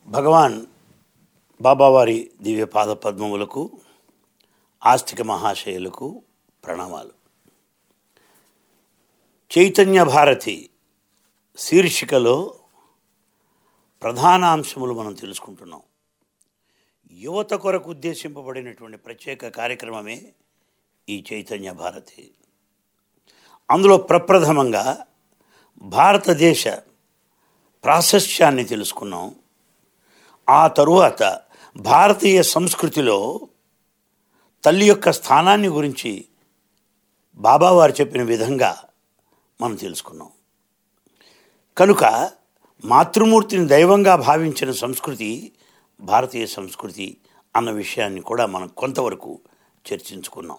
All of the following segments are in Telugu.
భగవాన్ బాబావారి దివ్య పాద పద్మములకు ఆస్తిక మహాశయులకు ప్రణామాలు చైతన్య భారతి శీర్షికలో ప్రధాన అంశములు మనం తెలుసుకుంటున్నాం యువత కొరకు ఉద్దేశింపబడినటువంటి ప్రత్యేక కార్యక్రమమే ఈ చైతన్య భారతి అందులో ప్రప్రథమంగా భారతదేశ ప్రాశస్యాన్ని తెలుసుకున్నాం ఆ తరువాత భారతీయ సంస్కృతిలో తల్లి యొక్క స్థానాన్ని గురించి బాబావారు చెప్పిన విధంగా మనం తెలుసుకున్నాం కనుక మాతృమూర్తిని దైవంగా భావించిన సంస్కృతి భారతీయ సంస్కృతి అన్న విషయాన్ని కూడా మనం కొంతవరకు చర్చించుకున్నాం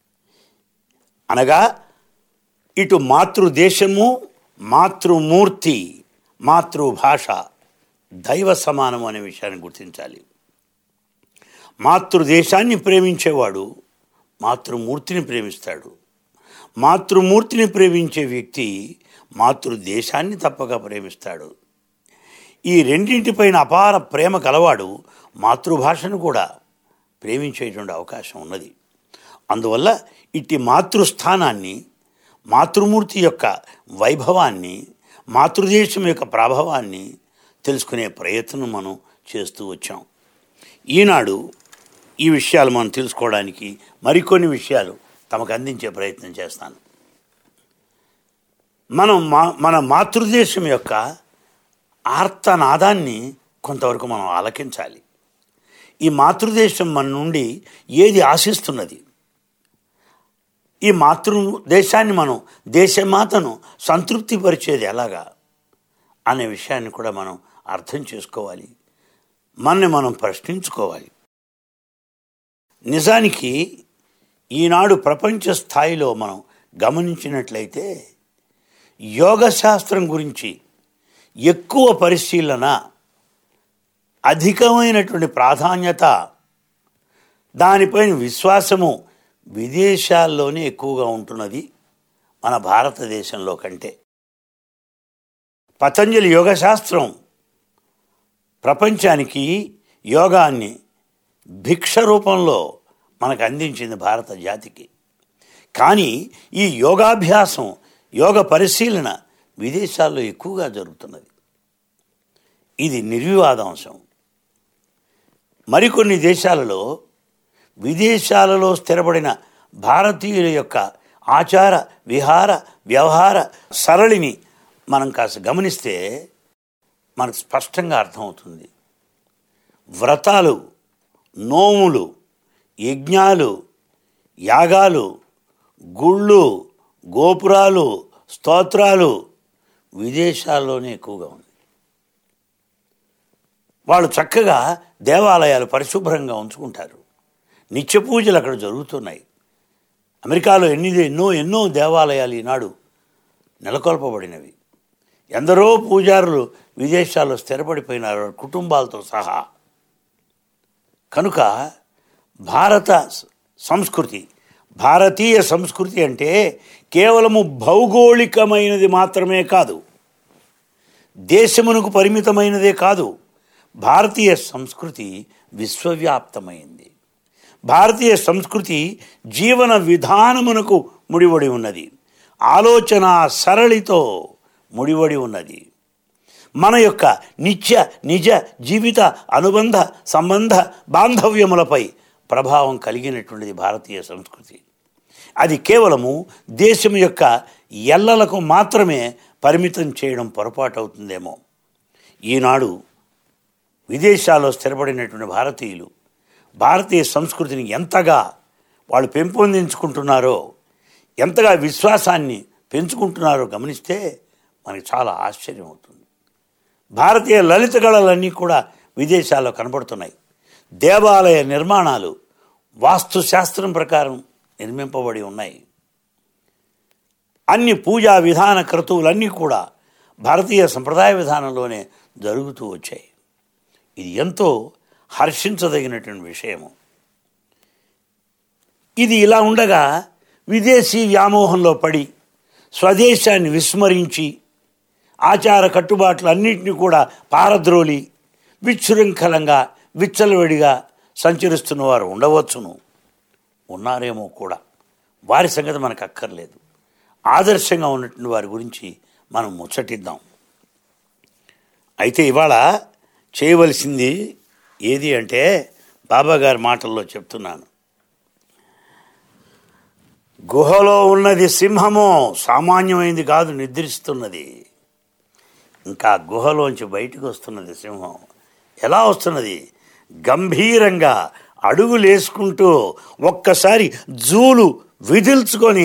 అనగా ఇటు మాతృదేశము మాతృమూర్తి మాతృభాష దైవ సమానం అనే విషయాన్ని గుర్తించాలి మాతృదేశాన్ని ప్రేమించేవాడు మాతృమూర్తిని ప్రేమిస్తాడు మాతృమూర్తిని ప్రేమించే వ్యక్తి మాతృదేశాన్ని తప్పక ప్రేమిస్తాడు ఈ రెండింటిపైన అపార ప్రేమ కలవాడు మాతృభాషను కూడా ప్రేమించేటువంటి అవకాశం ఉన్నది అందువల్ల ఇట్టి మాతృస్థానాన్ని మాతృమూర్తి యొక్క వైభవాన్ని మాతృదేశం యొక్క ప్రభావాన్ని తెలుసుకునే ప్రయత్నం మనం చేస్తూ వచ్చాం ఈనాడు ఈ విషయాలు మనం తెలుసుకోవడానికి మరికొన్ని విషయాలు తమకు అందించే ప్రయత్నం చేస్తాను మనం మా మన మాతృదేశం యొక్క ఆర్తనాదాన్ని కొంతవరకు మనం ఆలకించాలి ఈ మాతృదేశం మన నుండి ఏది ఆశిస్తున్నది ఈ మాతృ దేశాన్ని మనం దేశమాతను సంతృప్తిపరిచేది ఎలాగా అనే విషయాన్ని కూడా మనం అర్థం చేసుకోవాలి మనని మనం ప్రశ్నించుకోవాలి నిజానికి ఈనాడు ప్రపంచ స్థాయిలో మనం గమనించినట్లయితే యోగ శాస్త్రం గురించి ఎక్కువ పరిశీలన అధికమైనటువంటి ప్రాధాన్యత దానిపైన విశ్వాసము విదేశాల్లోనే ఎక్కువగా ఉంటున్నది మన భారతదేశంలో కంటే పతంజలి యోగశాస్త్రం ప్రపంచానికి యోగాన్ని భిక్ష రూపంలో మనకు అందించింది భారత జాతికి కానీ ఈ యోగాభ్యాసం యోగ పరిశీలన విదేశాల్లో ఎక్కువగా జరుగుతున్నది ఇది నిర్వివాదాంశం మరికొన్ని దేశాలలో విదేశాలలో స్థిరపడిన భారతీయుల యొక్క ఆచార విహార వ్యవహార సరళిని మనం కాస్త గమనిస్తే మనకు స్పష్టంగా అర్థమవుతుంది వ్రతాలు నోములు యజ్ఞాలు యాగాలు గుళ్ళు గోపురాలు స్తోత్రాలు విదేశాల్లోనే ఎక్కువగా ఉంది వాళ్ళు చక్కగా దేవాలయాలు పరిశుభ్రంగా ఉంచుకుంటారు నిత్య పూజలు అక్కడ జరుగుతున్నాయి అమెరికాలో ఎన్ని ఎన్నో ఎన్నో దేవాలయాలు ఈనాడు నెలకొల్పబడినవి ఎందరో పూజారులు విదేశాల్లో స్థిరపడిపోయినారు కుటుంబాలతో సహా కనుక భారత సంస్కృతి భారతీయ సంస్కృతి అంటే కేవలము భౌగోళికమైనది మాత్రమే కాదు దేశమునకు పరిమితమైనదే కాదు భారతీయ సంస్కృతి విశ్వవ్యాప్తమైంది భారతీయ సంస్కృతి జీవన విధానమునకు ముడివడి ఉన్నది ఆలోచన సరళితో ముడివడి ఉన్నది మన యొక్క నిత్య నిజ జీవిత అనుబంధ సంబంధ బాంధవ్యములపై ప్రభావం కలిగినటువంటిది భారతీయ సంస్కృతి అది కేవలము దేశం యొక్క ఎల్లలకు మాత్రమే పరిమితం చేయడం పొరపాటు అవుతుందేమో ఈనాడు విదేశాల్లో స్థిరపడినటువంటి భారతీయులు భారతీయ సంస్కృతిని ఎంతగా వాళ్ళు పెంపొందించుకుంటున్నారో ఎంతగా విశ్వాసాన్ని పెంచుకుంటున్నారో గమనిస్తే మనకి చాలా ఆశ్చర్యం అవుతుంది భారతీయ లలిత కళలన్నీ కూడా విదేశాల్లో కనబడుతున్నాయి దేవాలయ నిర్మాణాలు వాస్తు శాస్త్రం ప్రకారం నిర్మింపబడి ఉన్నాయి అన్ని పూజా విధాన క్రతువులన్నీ కూడా భారతీయ సంప్రదాయ విధానంలోనే జరుగుతూ వచ్చాయి ఇది ఎంతో హర్షించదగినటువంటి విషయము ఇది ఇలా ఉండగా విదేశీ వ్యామోహంలో పడి స్వదేశాన్ని విస్మరించి ఆచార కట్టుబాట్లన్నింటినీ కూడా పారద్రోలి విశృంఖలంగా విచ్చలవిడిగా సంచరిస్తున్న వారు ఉండవచ్చును ఉన్నారేమో కూడా వారి సంగతి మనకు అక్కర్లేదు ఆదర్శంగా ఉన్నటువంటి వారి గురించి మనం ముచ్చటిద్దాం అయితే ఇవాళ చేయవలసింది ఏది అంటే బాబా గారి మాటల్లో చెప్తున్నాను గుహలో ఉన్నది సింహము సామాన్యమైనది కాదు నిద్రిస్తున్నది ఇంకా గుహలోంచి బయటకు వస్తున్నది సింహం ఎలా వస్తున్నది గంభీరంగా అడుగులేసుకుంటూ ఒక్కసారి జూలు విదిల్చుకొని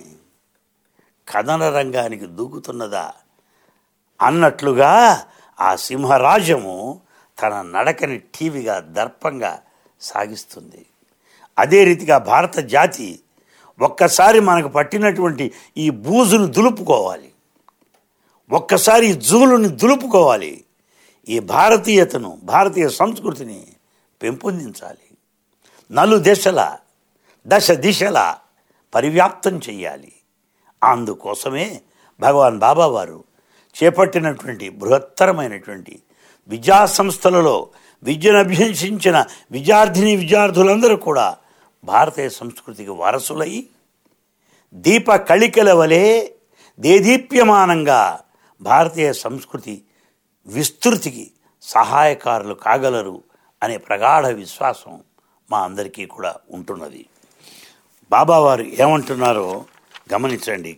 కథన రంగానికి దూకుతున్నదా అన్నట్లుగా ఆ సింహరాజము తన నడకని టీవీగా దర్పంగా సాగిస్తుంది అదే రీతిగా భారత జాతి ఒక్కసారి మనకు పట్టినటువంటి ఈ బూజును దులుపుకోవాలి ఒక్కసారి ఈ జూలుని దులుపుకోవాలి ఈ భారతీయతను భారతీయ సంస్కృతిని పెంపొందించాలి నలు దశల దశ దిశల పరివ్యాప్తం చెయ్యాలి అందుకోసమే భగవాన్ బాబా వారు చేపట్టినటువంటి బృహత్తరమైనటువంటి విద్యా సంస్థలలో విద్యను అభ్యసించిన విద్యార్థిని విద్యార్థులందరూ కూడా భారతీయ సంస్కృతికి వారసులై దీప కళికల వలె దేదీప్యమానంగా భారతీయ సంస్కృతి విస్తృతికి సహాయకారులు కాగలరు అనే ప్రగాఢ విశ్వాసం మా అందరికీ కూడా ఉంటున్నది బాబావారు ఏమంటున్నారో గమనించండి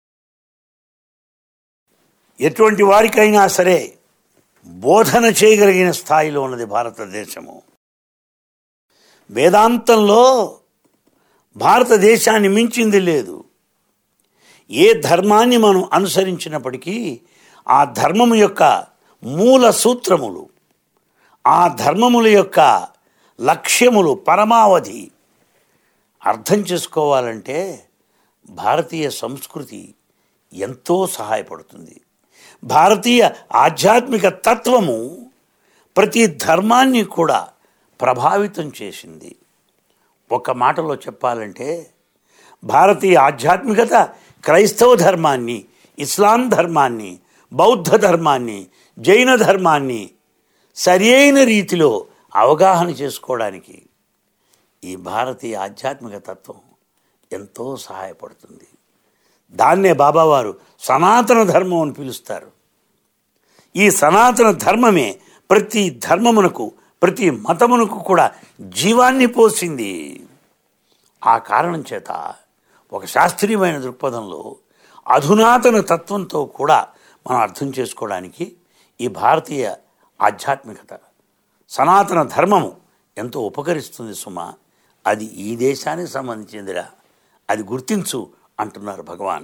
ఎటువంటి వారికైనా సరే బోధన చేయగలిగిన స్థాయిలో ఉన్నది భారతదేశము వేదాంతంలో భారతదేశాన్ని మించింది లేదు ఏ ధర్మాన్ని మనం అనుసరించినప్పటికీ ఆ ధర్మము యొక్క మూల సూత్రములు ఆ ధర్మముల యొక్క లక్ష్యములు పరమావధి అర్థం చేసుకోవాలంటే భారతీయ సంస్కృతి ఎంతో సహాయపడుతుంది భారతీయ ఆధ్యాత్మిక తత్వము ప్రతి ధర్మాన్ని కూడా ప్రభావితం చేసింది ఒక మాటలో చెప్పాలంటే భారతీయ ఆధ్యాత్మికత క్రైస్తవ ధర్మాన్ని ఇస్లాం ధర్మాన్ని బౌద్ధ ధర్మాన్ని జైన ధర్మాన్ని సరియైన రీతిలో అవగాహన చేసుకోవడానికి ఈ భారతీయ ఆధ్యాత్మిక తత్వం ఎంతో సహాయపడుతుంది దాన్నే బాబావారు సనాతన ధర్మం అని పిలుస్తారు ఈ సనాతన ధర్మమే ప్రతి ధర్మమునకు ప్రతి మతమునకు కూడా జీవాన్ని పోసింది ఆ కారణం చేత ఒక శాస్త్రీయమైన దృక్పథంలో అధునాతన తత్వంతో కూడా మనం అర్థం చేసుకోవడానికి ఈ భారతీయ ఆధ్యాత్మికత సనాతన ధర్మము ఎంతో ఉపకరిస్తుంది సుమ అది ఈ దేశానికి సంబంధించిందిరా అది గుర్తించు అంటున్నారు భగవాన్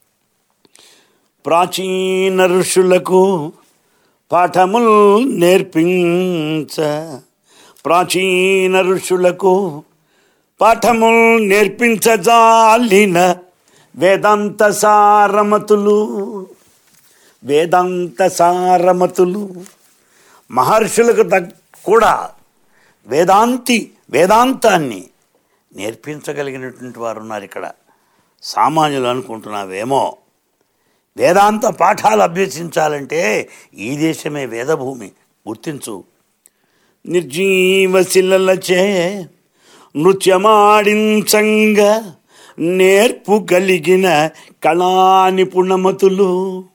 ప్రాచీన ఋషులకు పాఠములు నేర్పించ ప్రాచీన ఋషులకు పాఠములు నేర్పించజాలిన వేదాంత సారమతులు వేదాంత సారమతులు మహర్షులకు తగ్ కూడా వేదాంతి వేదాంతాన్ని నేర్పించగలిగినటువంటి వారు ఉన్నారు ఇక్కడ సామాన్యులు అనుకుంటున్నావేమో వేదాంత పాఠాలు అభ్యసించాలంటే ఈ దేశమే వేదభూమి గుర్తించు నిర్జీవశిలలచే నృత్యమాడించంగా నేర్పు కలిగిన కళా నిపుణమతులు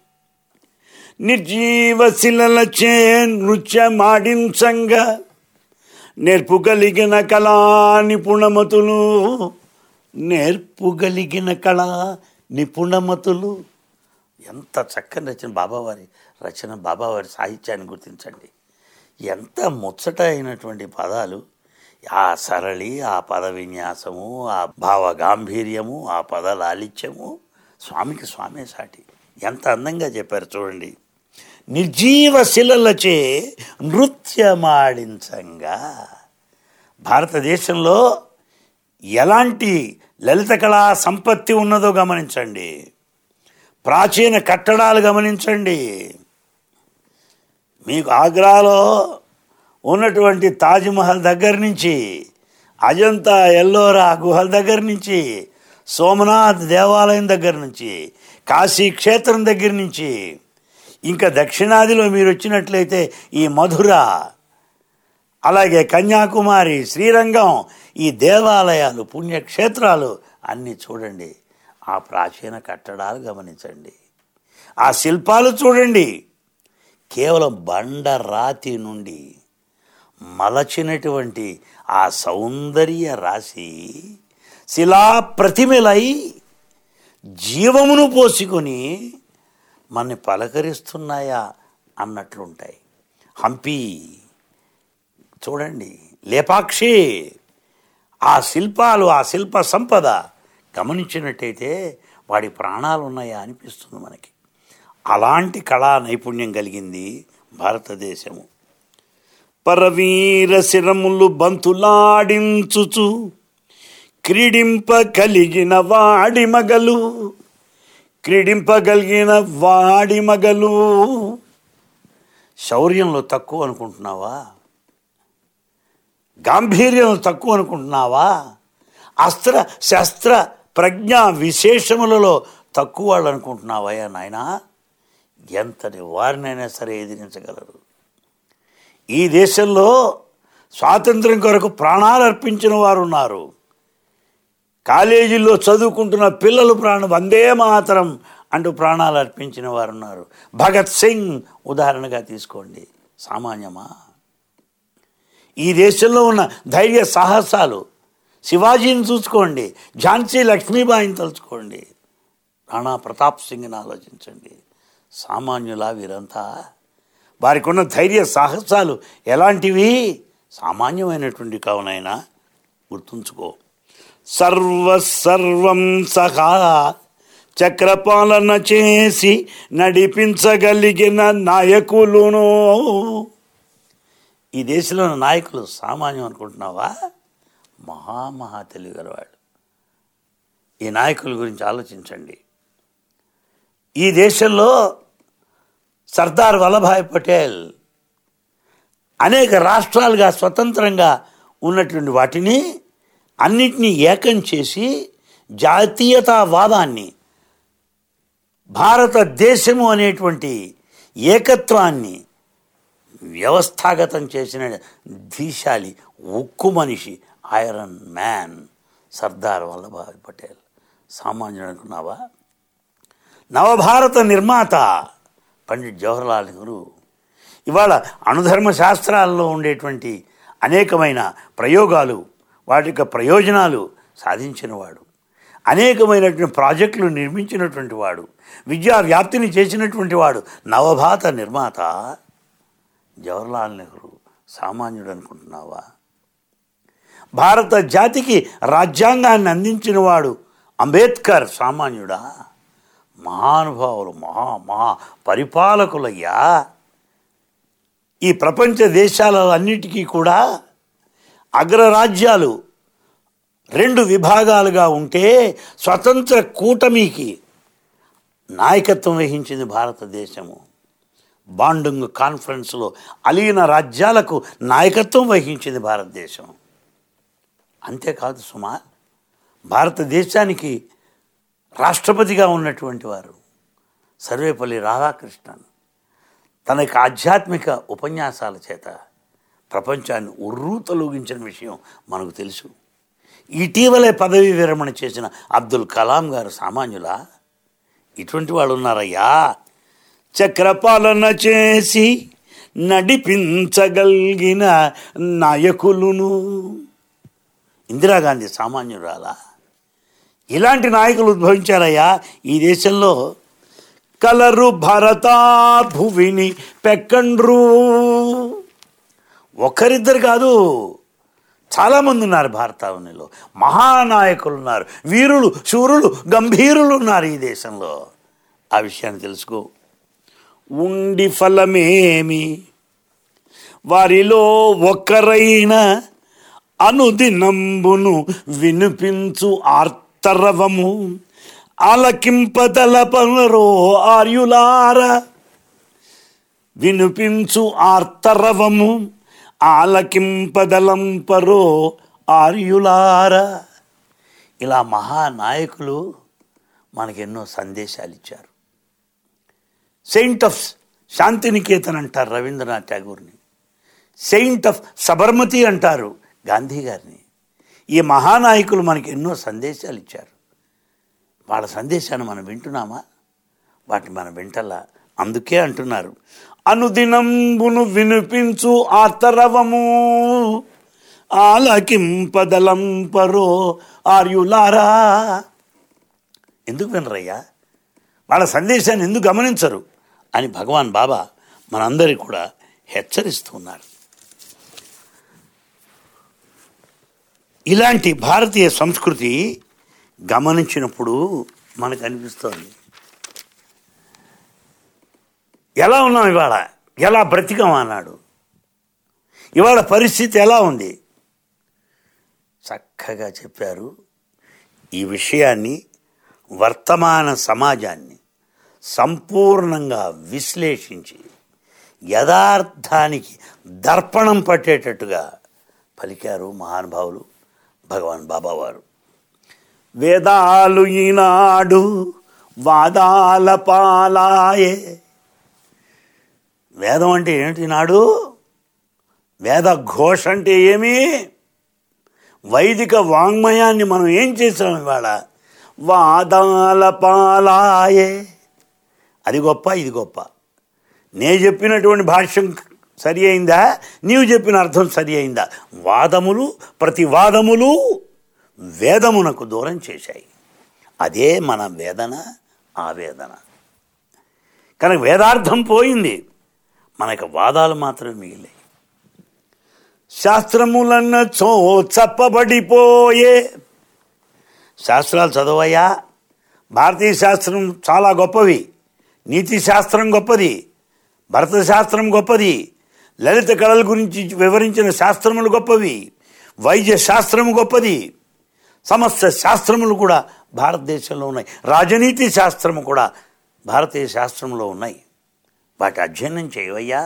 నిర్జీవశిలలచే నృత్యమాడించంగా నేర్పు కలిగిన కళా నిపుణమతులు నేర్పు కలిగిన కళా నిపుణమతులు ఎంత చక్కని రచన బాబావారి రచన బాబావారి సాహిత్యాన్ని గుర్తించండి ఎంత ముచ్చట అయినటువంటి పదాలు ఆ సరళి ఆ పద విన్యాసము ఆ భావ గాంభీర్యము ఆ పద లాలిత్యము స్వామికి స్వామే సాటి ఎంత అందంగా చెప్పారు చూడండి నిర్జీవ శిలలచే నృత్యమాడించంగా భారతదేశంలో ఎలాంటి లలిత కళా సంపత్తి ఉన్నదో గమనించండి ప్రాచీన కట్టడాలు గమనించండి మీకు ఆగ్రాలో ఉన్నటువంటి తాజ్మహల్ దగ్గర నుంచి అజంతా ఎల్లోరా గుహల దగ్గర నుంచి సోమనాథ్ దేవాలయం దగ్గర నుంచి కాశీ క్షేత్రం దగ్గర నుంచి ఇంకా దక్షిణాదిలో మీరు వచ్చినట్లయితే ఈ మధుర అలాగే కన్యాకుమారి శ్రీరంగం ఈ దేవాలయాలు పుణ్యక్షేత్రాలు అన్నీ చూడండి ఆ ప్రాచీన కట్టడాలు గమనించండి ఆ శిల్పాలు చూడండి కేవలం బండరాతి నుండి మలచినటువంటి ఆ సౌందర్య రాశి శిలా ప్రతిమలై జీవమును పోసుకొని మనని పలకరిస్తున్నాయా అన్నట్లుంటాయి హంపి చూడండి లేపాక్షి ఆ శిల్పాలు ఆ శిల్ప సంపద గమనించినట్టయితే వాడి ప్రాణాలు ఉన్నాయా అనిపిస్తుంది మనకి అలాంటి కళా నైపుణ్యం కలిగింది భారతదేశము పరవీర శిరములు బంతులాడించుచు క్రీడింప కలిగిన వాడి మగలు క్రీడింపగలిగిన వాడి మగలు శౌర్యంలో తక్కువ అనుకుంటున్నావా గాంభీర్యం తక్కువ అనుకుంటున్నావా అస్త్ర శస్త్ర ప్రజ్ఞ విశేషములలో తక్కువ వాళ్ళు అనుకుంటున్నావయ్యా నాయనా ఎంతటి వారినైనా సరే ఎదిరించగలరు ఈ దేశంలో స్వాతంత్రం కొరకు ప్రాణాలు అర్పించిన వారు ఉన్నారు కాలేజీల్లో చదువుకుంటున్న పిల్లలు ప్రాణం వందే మాతరం అంటూ ప్రాణాలు అర్పించిన వారు ఉన్నారు భగత్ సింగ్ ఉదాహరణగా తీసుకోండి సామాన్యమా ఈ దేశంలో ఉన్న ధైర్య సాహసాలు శివాజీని చూసుకోండి ఝాన్సీ లక్ష్మీబాయిని తలుచుకోండి రాణా ప్రతాప్ సింగ్ని ఆలోచించండి సామాన్యులా వీరంతా వారికి ఉన్న ధైర్య సాహసాలు ఎలాంటివి సామాన్యమైనటువంటి కావునైనా గుర్తుంచుకో సర్వ సర్వం సహా చక్రపాలన చేసి నడిపించగలిగిన నాయకులును ఈ దేశంలో ఉన్న నాయకులు సామాన్యం అనుకుంటున్నావా మహామహా తెలివిగలవాడు ఈ నాయకుల గురించి ఆలోచించండి ఈ దేశంలో సర్దార్ వల్లభాయ్ పటేల్ అనేక రాష్ట్రాలుగా స్వతంత్రంగా ఉన్నటువంటి వాటిని అన్నిటినీ ఏకం చేసి జాతీయతావాదాన్ని భారతదేశము అనేటువంటి ఏకత్వాన్ని వ్యవస్థాగతం చేసిన ధీశాలి ఉక్కు మనిషి ఐరన్ మ్యాన్ సర్దార్ వల్లభాయ్ పటేల్ సామాన్యుడు అనుకున్నావా నవభారత నిర్మాత పండిట్ జవహర్లాల్ నెహ్రూ ఇవాళ అణుధర్మ శాస్త్రాల్లో ఉండేటువంటి అనేకమైన ప్రయోగాలు వాటి యొక్క ప్రయోజనాలు సాధించినవాడు అనేకమైనటువంటి ప్రాజెక్టులు నిర్మించినటువంటి వాడు విద్యా వ్యాప్తిని చేసినటువంటి వాడు నవభారత నిర్మాత జవహర్లాల్ నెహ్రూ సామాన్యుడు అనుకుంటున్నావా భారత జాతికి రాజ్యాంగాన్ని అందించిన వాడు అంబేద్కర్ సామాన్యుడా మహానుభావులు మహా మహా పరిపాలకులయ్యా ఈ ప్రపంచ దేశాలన్నిటికీ కూడా అగ్రరాజ్యాలు రెండు విభాగాలుగా ఉంటే స్వతంత్ర కూటమికి నాయకత్వం వహించింది భారతదేశము బాండుంగ్ కాన్ఫరెన్స్లో అలీన రాజ్యాలకు నాయకత్వం వహించింది భారతదేశం అంతేకాదు సుమా భారతదేశానికి రాష్ట్రపతిగా ఉన్నటువంటి వారు సర్వేపల్లి రాధాకృష్ణన్ తన యొక్క ఆధ్యాత్మిక ఉపన్యాసాల చేత ప్రపంచాన్ని ఉర్రూతలూగించిన విషయం మనకు తెలుసు ఇటీవలే పదవి విరమణ చేసిన అబ్దుల్ కలాం గారు సామాన్యుల ఇటువంటి వాళ్ళు ఉన్నారయ్యా చక్రపాలన చేసి నడిపించగలిగిన నాయకులును ఇందిరాగాంధీ సామాన్యురాలా ఇలాంటి నాయకులు ఉద్భవించారయ్యా ఈ దేశంలో కలరు భరత భువిని పెక్కండ్రు ఒకరిద్దరు కాదు చాలామంది ఉన్నారు భారతావనిలో మహానాయకులు ఉన్నారు వీరులు శూరులు గంభీరులు ఉన్నారు ఈ దేశంలో ఆ విషయాన్ని తెలుసుకో ఉండి ఫలమేమి వారిలో ఒక్కరైన అనుదినంబును వినిపించు ఆర్తరవము ఆలకింపదలపనరో ఆర్యులార వినిపించు ఆర్తరవము ఆలకింపదలంపరో ఆర్యులార ఇలా మహానాయకులు మనకెన్నో సందేశాలు ఇచ్చారు సెయింట్ ఆఫ్ శాంతినికేతన్ అంటారు రవీంద్రనాథ్ ఠాగూర్ని సెయింట్ ఆఫ్ సబర్మతి అంటారు గాంధీ గారిని ఈ మహానాయకులు మనకి ఎన్నో సందేశాలు ఇచ్చారు వాళ్ళ సందేశాన్ని మనం వింటున్నామా వాటిని మనం వింటలా అందుకే అంటున్నారు అనుదినంబును వినిపించు ఆర్తరవము ఆలకింపదలంపరో ఆర్యులారా ఎందుకు వినరయ్యా వాళ్ళ సందేశాన్ని ఎందుకు గమనించరు అని భగవాన్ బాబా మనందరికీ కూడా హెచ్చరిస్తున్నారు ఇలాంటి భారతీయ సంస్కృతి గమనించినప్పుడు మనకు అనిపిస్తోంది ఎలా ఉన్నాం ఇవాళ ఎలా బ్రతికం అన్నాడు ఇవాళ పరిస్థితి ఎలా ఉంది చక్కగా చెప్పారు ఈ విషయాన్ని వర్తమాన సమాజాన్ని సంపూర్ణంగా విశ్లేషించి యథార్థానికి దర్పణం పట్టేటట్టుగా పలికారు మహానుభావులు భగవాన్ బాబావారు వేదాలు ఈనాడు వాదాల పాలాయే వేదం అంటే ఏమిటి నాడు వేద ఘోష అంటే ఏమి వైదిక వాంగ్మయాన్ని మనం ఏం చేసాం ఇవాళ వాదాల పాలాయే అది గొప్ప ఇది గొప్ప నే చెప్పినటువంటి భాష్యం సరి అయిందా నీవు చెప్పిన అర్థం సరి అయిందా వాదములు ప్రతివాదములు వేదమునకు దూరం చేశాయి అదే మన వేదన ఆవేదన కనుక వేదార్థం పోయింది మనకు వాదాలు మాత్రమే మిగిలాయి శాస్త్రములన్న చో చప్పబడిపోయే శాస్త్రాలు చదవయ్యా భారతీయ శాస్త్రం చాలా గొప్పవి నీతి శాస్త్రం గొప్పది భరత శాస్త్రం గొప్పది లలిత కళల గురించి వివరించిన శాస్త్రములు గొప్పవి వైద్య శాస్త్రం గొప్పది సమస్త శాస్త్రములు కూడా భారతదేశంలో ఉన్నాయి రాజనీతి శాస్త్రము కూడా భారతీయ శాస్త్రంలో ఉన్నాయి వాటి అధ్యయనం చేయవయ్యా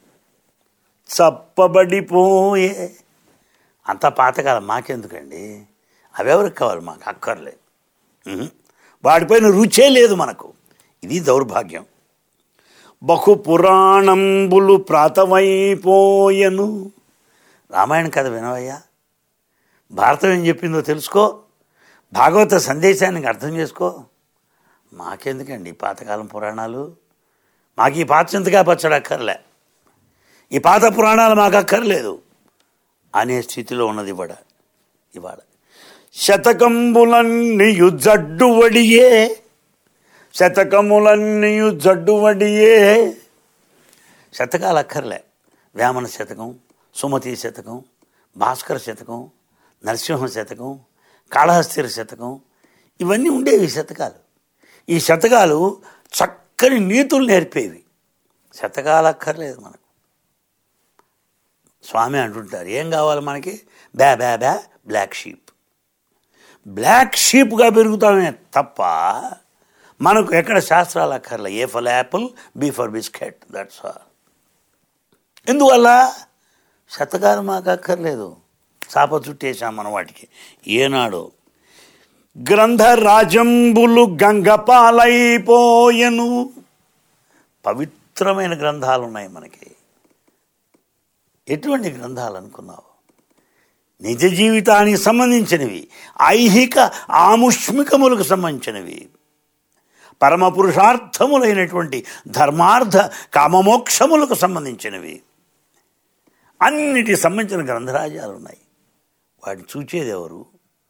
చప్పబడిపోయే అంత పాతకాలం మాకెందుకండి అవెవరికి కావాలి మాకు అక్కర్లేదు ఉహు. వాటిపైన రుచే లేదు మనకు ఇది దౌర్భాగ్యం బహు పురాణంబులు ప్రాతమైపోయెను రామాయణ కథ వినవయ్యా భారతం ఏం చెప్పిందో తెలుసుకో భాగవత సందేశానికి అర్థం చేసుకో మాకెందుకండి ఈ పాతకాలం పురాణాలు మాకు ఈ పాత చింతగా పచ్చడక్కర్లే ఈ పాత పురాణాలు మాకు అక్కర్లేదు అనే స్థితిలో ఉన్నది ఇవాడ ఇవాళ శతకంబులన్నీయు జడ్డు వడియే శతకములన్నీయు జడ్డు వడియే శతకాలు అక్కర్లే వేమన శతకం సుమతి శతకం భాస్కర శతకం నరసింహ శతకం కాళహస్తిర శతకం ఇవన్నీ ఉండేవి ఈ శతకాలు ఈ శతకాలు చక్కని నీతులు నేర్పేవి శతకాలు అక్కర్లేదు మనకు స్వామి అంటుంటారు ఏం కావాలి మనకి baa baa baa black sheep black షీప్గా పెరుగుతామే తప్ప మనకు ఎక్కడ శాస్త్రాలు అక్కర్లే A for apple B for biscuit that's all ఎందువల్ల శతకాలు మాకు అక్కర్లేదు చాప చుట్టేశాం మన వాటికి ఏనాడు గ్రంథరాజంబులు గంగపాలైపోయెను పవిత్రమైన గ్రంథాలు ఉన్నాయి మనకి ఎటువంటి గ్రంథాలు అనుకున్నావు నిజ జీవితానికి సంబంధించినవి ఐహిక ఆముష్మికములకు సంబంధించినవి పరమ పురుషార్థములైనటువంటి ధర్మార్థ కామమోక్షములకు సంబంధించినవి అన్నిటికి సంబంధించిన గ్రంథరాజాలు ఉన్నాయి వాటిని చూచేది ఎవరు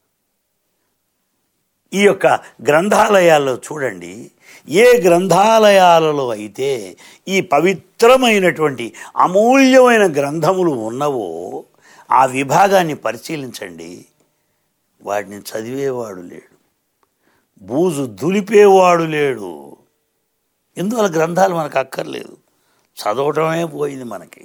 ఈ యొక్క గ్రంథాలయాల్లో చూడండి ఏ గ్రంథాలయాలలో అయితే ఈ పవిత్రమైనటువంటి అమూల్యమైన గ్రంథములు ఉన్నవో ఆ విభాగాన్ని పరిశీలించండి వాటిని చదివేవాడు లేడు బూజు దులిపేవాడు లేడు ఎందువల్ల గ్రంథాలు మనకు అక్కర్లేదు చదవటమే పోయింది మనకి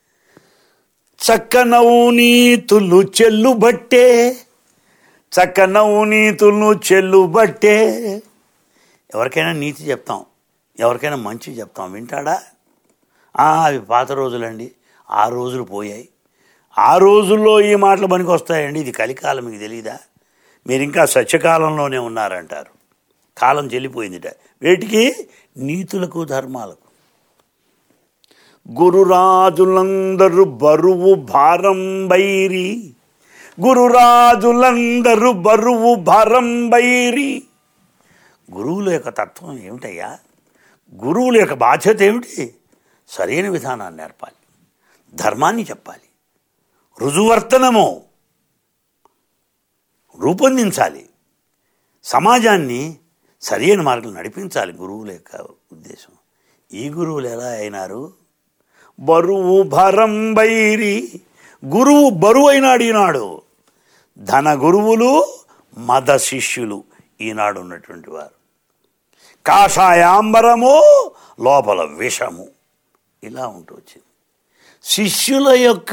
చక్కనౌనీతులు చెల్లుబట్టే చక్కనౌనీతులు చెల్లుబట్టే ఎవరికైనా నీతి చెప్తాం ఎవరికైనా మంచి చెప్తాం వింటాడా ఆ, అవి పాత రోజులండి ఆ రోజులు పోయాయి ఆ రోజుల్లో ఈ మాటలు పనికి వస్తాయండి ఇది కలికాలం మీకు తెలీదా మీరు ఇంకా సత్యకాలంలోనే ఉన్నారంటారు కాలం చెల్లిపోయిందిట వేటికి నీతులకు ధర్మాలకు గురురాజులందరూ బరువు భారం బైరి గురురాజులందరూ బరువు భారం బైరి గురువుల యొక్క తత్వం ఏమిటయ్యా గురువుల యొక్క బాధ్యత ఏమిటి సరైన విధానాన్ని నేర్పాలి ధర్మాన్ని చెప్పాలి రుజువర్తనము రూపొందించాలి సమాజాన్ని సరైన మార్గం నడిపించాలి గురువుల యొక్క ఉద్దేశం ఈ గురువులు ఎలా అయినారు బరువు భరం బైరి గురువు బరువు అయినాడు ఈనాడు ధన గురువులు మద శిష్యులు ఈనాడు ఉన్నటువంటి వారు కాషాయాంబరము లోపల విషము ఇలా ఉంటూ వచ్చింది శిష్యుల యొక్క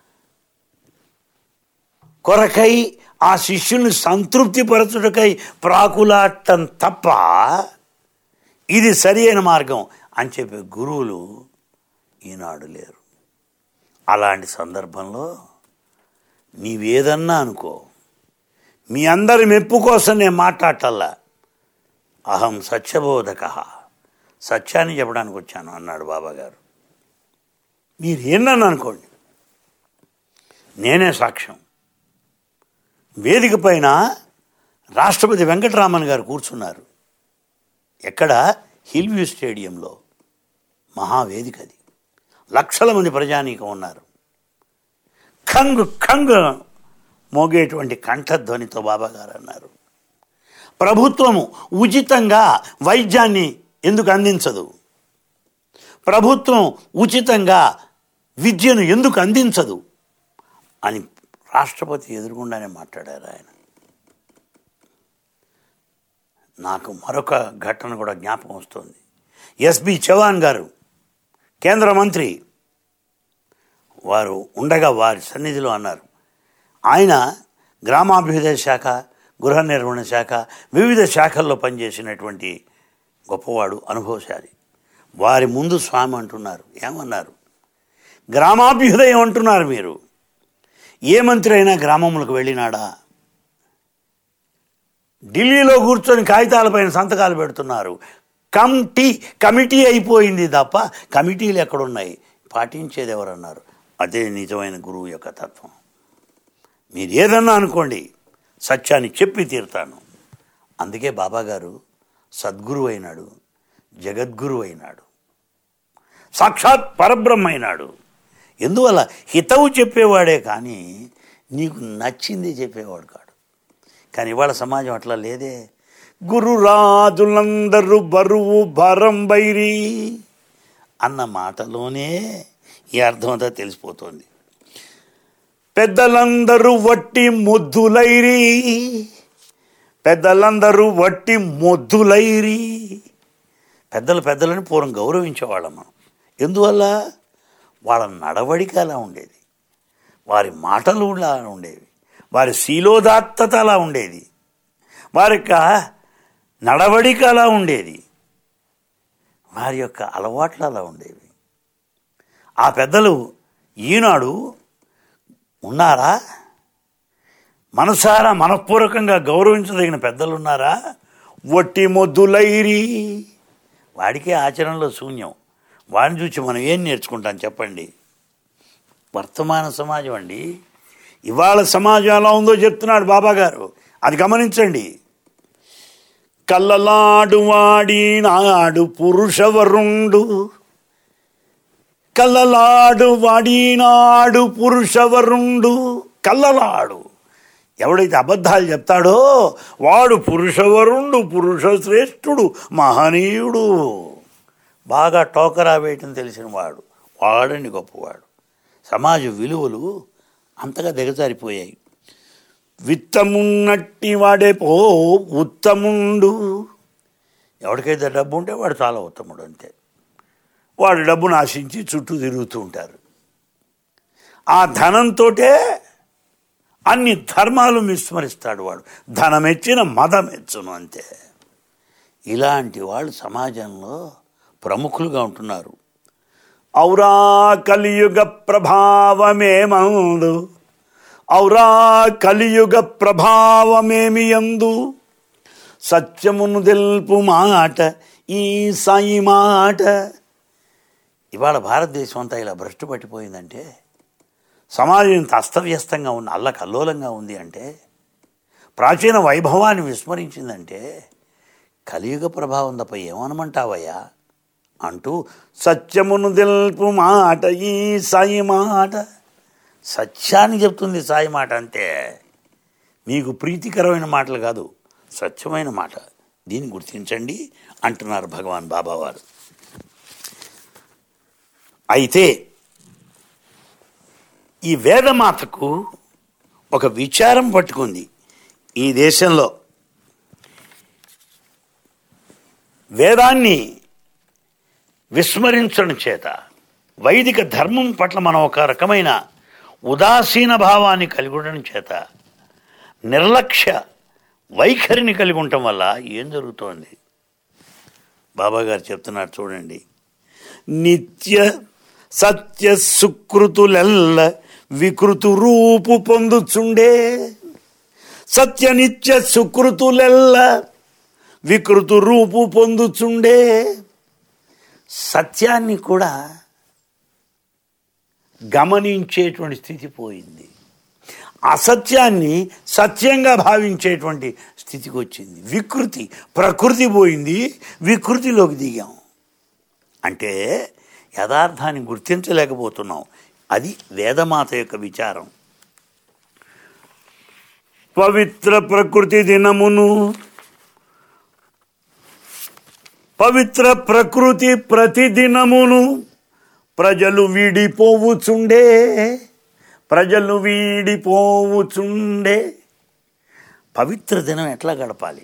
కొరకై ఆ శిష్యుల్ని సంతృప్తిపరచుటకై ప్రాకులాడటం తప్ప ఇది సరి అయిన మార్గం అని చెప్పే గురువులు ఈనాడు లేరు అలాంటి సందర్భంలో నీవేదన్నా అనుకో మీ అందరి మెప్పు కోసం నేను మాట్లాడటల్లా అహం సత్యబోధక సత్యాన్ని చెప్పడానికి వచ్చాను అన్నాడు బాబాగారు మీరు ఏంటని అనుకోండి నేనే సాక్ష్యం వేదిక పైన రాష్ట్రపతి వెంకటరామన్ గారు కూర్చున్నారు ఎక్కడ హిల్ వ్యూ స్టేడియంలో మహావేదిక అది లక్షల మంది ప్రజానీకం ఉన్నారు ఖంగ్ ఖంగ్ మోగేటువంటి కంఠధ్వనితో బాబా గారు అన్నారు ప్రభుత్వము ఉచితంగా వైద్యాన్ని ఎందుకు అందించదు ప్రభుత్వం ఉచితంగా విద్యను ఎందుకు అందించదు అని రాష్ట్రపతి ఎదురుగుండానే మాట్లాడారు ఆయన నాకు మరొక ఘటన కూడా జ్ఞాపకం వస్తుంది ఎస్బి చౌహాన్ గారు కేంద్ర మంత్రి వారు ఉండగా వారి సన్నిధిలో అన్నారు ఆయన గ్రామాభివృద్ధి శాఖ గృహ నిర్వహణ శాఖ వివిధ శాఖల్లో పనిచేసినటువంటి గొప్పవాడు అనుభవశాలి వారి ముందు స్వామి అంటున్నారు ఏమన్నారు గ్రామాభ్యుదయం అంటున్నారు మీరు ఏ మంత్రి అయినా గ్రామములకు వెళ్ళినాడా ఢిల్లీలో కూర్చొని కాగితాలపైన సంతకాలు పెడుతున్నారు కమిటీ కమిటీ అయిపోయింది తప్ప కమిటీలు ఎక్కడున్నాయి పాటించేది ఎవరన్నారు అదే నిజమైన గురువు యొక్క తత్వం మీరు ఏదన్నా అనుకోండి సత్యాన్ని చెప్పి తీరుతాను అందుకే బాబాగారు సద్గురు అయినాడు జగద్గురు అయినాడు సాక్షాత్ పరబ్రహ్మ అయినాడు ఎందువల్ల హితవు చెప్పేవాడే కానీ నీకు నచ్చింది చెప్పేవాడు కాడు కానీ ఇవాళ సమాజం అట్లా లేదే గురు రాజులందరూ బరువు భరం బైరి అన్న మాటలోనే ఈ అర్థమంతా తెలిసిపోతుంది పెద్దలందరూ వట్టి మొద్దులైరి పెద్దలందరూ వట్టి మొద్దులైరి పెద్దలు పెద్దలని పూర్వం గౌరవించేవాళ్ళం మనం ఎందువల్ల వాళ్ళ నడవడిక అలా ఉండేది వారి మాటలు అలా ఉండేవి వారి శీలోదాత్తత అలా ఉండేది వారి యొక్క నడవడిక అలా ఉండేది వారి యొక్క అలవాట్లు అలా ఉండేవి ఆ పెద్దలు ఈనాడు ఉన్నారా మనసారా మనఃపూర్వకంగా గౌరవించదగిన పెద్దలు ఉన్నారా వట్టి మొద్దులైరి వాడికే ఆచరణలో శూన్యం వాడిని చూసి మనం ఏం నేర్చుకుంటాం చెప్పండి వర్తమాన సమాజం అండి ఇవాళ సమాజం ఎలా ఉందో చెప్తున్నాడు బాబా గారు అది గమనించండి కల్లలాడు వాడి నాడు పురుషవరుండు కల్లలాడు వాడినాడు పురుషవరుండు కల్లలాడు ఎవడైతే అబద్ధాలు చెప్తాడో వాడు పురుషవరుండు పురుష శ్రేష్ఠుడు మహనీయుడు బాగా టోకరా వేయటం తెలిసిన వాడు వాడని గొప్పవాడు సమాజ విలువలు అంతగా దిగజారిపోయాయి విత్తమున్నట్టి వాడే పో ఉత్తముండు ఎవరికైతే డబ్బు ఉంటే వాడు చాలా ఉత్తముడు అంతే వాడు డబ్బును ఆశించి చుట్టూ తిరుగుతూ ఉంటారు ఆ ధనంతోటే అన్ని ధర్మాలు విస్మరిస్తాడు వాడు ధనమెచ్చిన మదమెచ్చును అంతే ఇలాంటి వాళ్ళు సమాజంలో ప్రముఖులుగా ఉంటున్నారు ఔరా కలియుగ ప్రభావమే మందు ఔరా కలియుగ ప్రభావమేమి యందు సత్యమును తెలుపు మాట ఈ సాయి మాట ఇవాళ భారతదేశం అంతా ఇలా భ్రష్టు పట్టిపోయిందంటే సమాజం ఇంత అస్తవ్యస్తంగా ఉంది అల్లకల్లోలంగా ఉంది అంటే ప్రాచీన వైభవాన్ని విస్మరించిందంటే కలియుగ ప్రభావం తప్ప ఏమనమంటావయ్యా అంటూ సత్యమును తెలుపు మాట ఈ సాయి మాట సత్యాన్ని చెప్తుంది సాయి మాట అంతే మీకు ప్రీతికరమైన మాటలు కాదు సత్యమైన మాట దీన్ని గుర్తించండి అంటున్నారు భగవాన్ బాబావారు అయితే ఈ వేదమాతకు ఒక విచారం పట్టుకుంది ఈ దేశంలో వేదాన్ని విస్మరించడం చేత వైదిక ధర్మం పట్ల మనం ఒక రకమైన ఉదాసీన భావాన్ని కలిగి ఉండడం చేత నిర్లక్ష్య వైఖరిని కలిగి ఉండటం వల్ల ఏం జరుగుతోంది బాబా గారు చెప్తున్నారు చూడండి నిత్య సత్య సుకృతులెల్ల వికృతు రూపు పొందుచుండే సత్య నిత్య సుకృతులెల్ల వికృతు రూపు పొందుచుండే సత్యాన్ని కూడా గమనించేటువంటి స్థితి పోయింది అసత్యాన్ని సత్యంగా భావించేటువంటి స్థితికి వచ్చింది వికృతి ప్రకృతి పోయింది వికృతిలోకి దిగాం అంటే యథార్థాన్ని గుర్తించలేకపోతున్నాం అది వేదమాత యొక్క విచారం పవిత్ర ప్రకృతి దినమును పవిత్ర ప్రకృతి ప్రతిదినమును ప్రజలు వీడిపోవుచుండే ప్రజలు వీడిపోవుచుండే పవిత్ర దినం ఎట్లా గడపాలి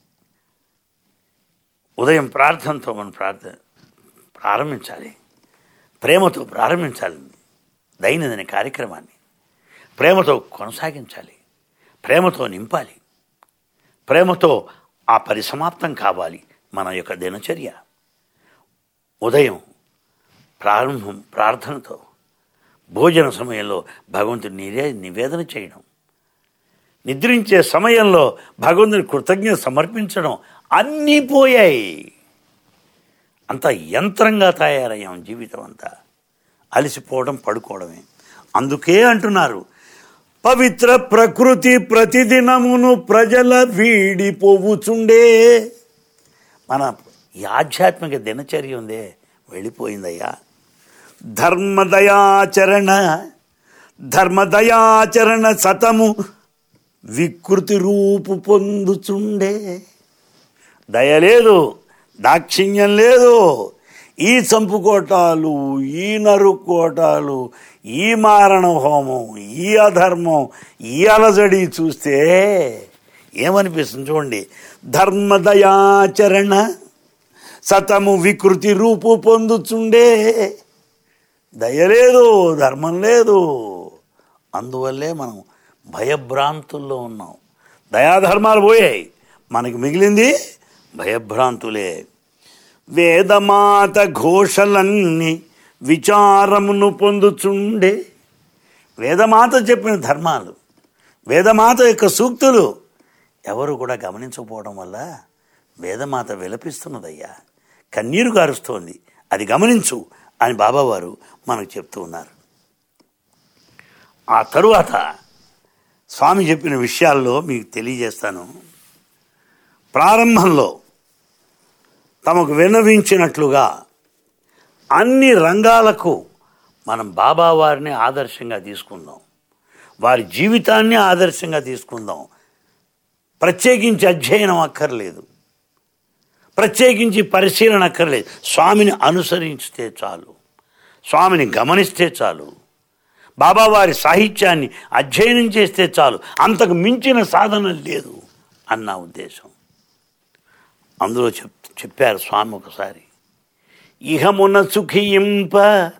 ఉదయం ప్రార్థనతో మనం ప్రార్థన ప్రారంభించాలి ప్రేమతో ప్రారంభించాలి దైనందిన కార్యక్రమాన్ని ప్రేమతో కొనసాగించాలి ప్రేమతో నింపాలి ప్రేమతో ఆ పరిసమాప్తం కావాలి మన యొక్క దినచర్య ఉదయం ప్రారంభం ప్రార్థనతో భోజన సమయంలో భగవంతుని నిరే నివేదన చేయడం నిద్రించే సమయంలో భగవంతుని కృతజ్ఞత సమర్పించడం అన్నీ పోయాయి అంత యంత్రంగా తయారయ్యాం జీవితం అంతా అలసిపోవడం పడుకోవడమే అందుకే అంటున్నారు పవిత్ర ప్రకృతి ప్రతిదినమును ప్రజల వీడిపోవుచుండే మన ఈ ఆధ్యాత్మిక దినచర్య ఉందే వెళ్ళిపోయిందయ్యా ధర్మదయాచరణ ధర్మదయాచరణ సతము వికృతి రూపు పొందుచుండే దయ లేదు దాక్షిణ్యం లేదు ఈ చంపుకోటాలు ఈ నరుక్కోటాలు ఈ మారణ హోమం ఈ అధర్మం ఈ అలజడి చూస్తే ఏమనిపిస్తుంది చూడండి ధర్మదయాచరణ సతము వికృతి రూపు పొందుచుండే దయ లేదు ధర్మం లేదు అందువల్లే మనం భయభ్రాంతుల్లో ఉన్నాం దయాధర్మాలు పోయాయి మనకి మిగిలింది భయభ్రాంతులే వేదమాత ఘోషలన్నీ విచారమును పొందుచుండే వేదమాత చెప్పిన ధర్మాలు వేదమాత యొక్క సూక్తులు ఎవరు కూడా గమనించకపోవడం వల్ల వేదమాత విలపిస్తున్నదయ్యా కన్నీరు గారుస్తోంది అది గమనించు అని బాబావారు మనకు చెప్తూ ఉన్నారు ఆ తరువాత స్వామి చెప్పిన విషయాల్లో మీకు తెలియజేస్తాను ప్రారంభంలో తమకు విన్నవించినట్లుగా అన్ని రంగాలకు మనం బాబా వారిని ఆదర్శంగా తీసుకుందాం వారి జీవితాన్ని ఆదర్శంగా తీసుకుందాం ప్రత్యేకించి అధ్యయనం అక్కర్లేదు ప్రత్యేకించి పరిశీలన అక్కర్లేదు స్వామిని అనుసరించితే చాలు స్వామిని గమనిస్తే చాలు బాబావారి సాహిత్యాన్ని అధ్యయనం చేస్తే చాలు అంతకు మించిన సాధన లేదు అన్న ఉద్దేశం అందులో చెప్ చెప్పారు స్వామి ఒకసారి ఇహమున సుఖింప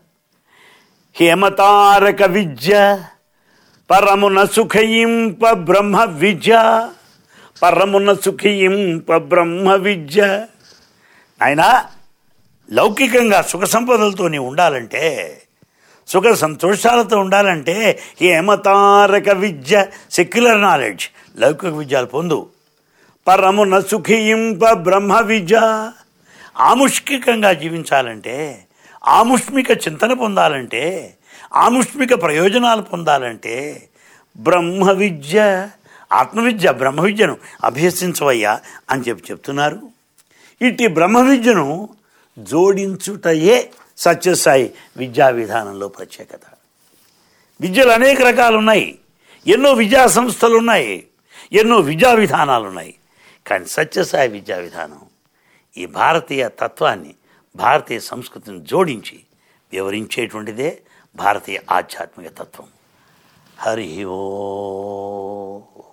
హేమతారక విద్య పరమున సుఖయింప బ్రహ్మ విద్య పరమున సుఖయింప బ్రహ్మ విద్య ఆయన లౌకికంగా సుఖ సంపదలతో నీవు ఉండాలంటే సుఖ సంతోషాలతో ఉండాలంటే హేమతారక విద్య సెక్యులర్ నాలెడ్జ్ లౌకిక విద్యలు పొందు పరమున సుఖింప బ్రహ్మ విద్య ఆముష్కికంగా జీవించాలంటే ఆముష్మిక చింతన పొందాలంటే ఆముష్మిక ప్రయోజనాలు పొందాలంటే బ్రహ్మ విద్య ఆత్మవిద్య బ్రహ్మ విద్యను అభ్యసించవయ్యా అని చెప్పి చెప్తున్నారు ఇట్టి బ్రహ్మ విద్యను జోడించుటయే సత్యసాయి విద్యా విధానంలో ప్రత్యేకత విద్యలు అనేక రకాలు ఉన్నాయి ఎన్నో విద్యా సంస్థలు ఉన్నాయి ఎన్నో విద్యా విధానాలు ఉన్నాయి కానీ సత్యసాయి విద్యా విధానం ఈ భారతీయ తత్వాన్ని భారతీయ సంస్కృతిని జోడించి వివరించేటువంటిదే భారతీయ ఆధ్యాత్మిక తత్వం హరి ఓ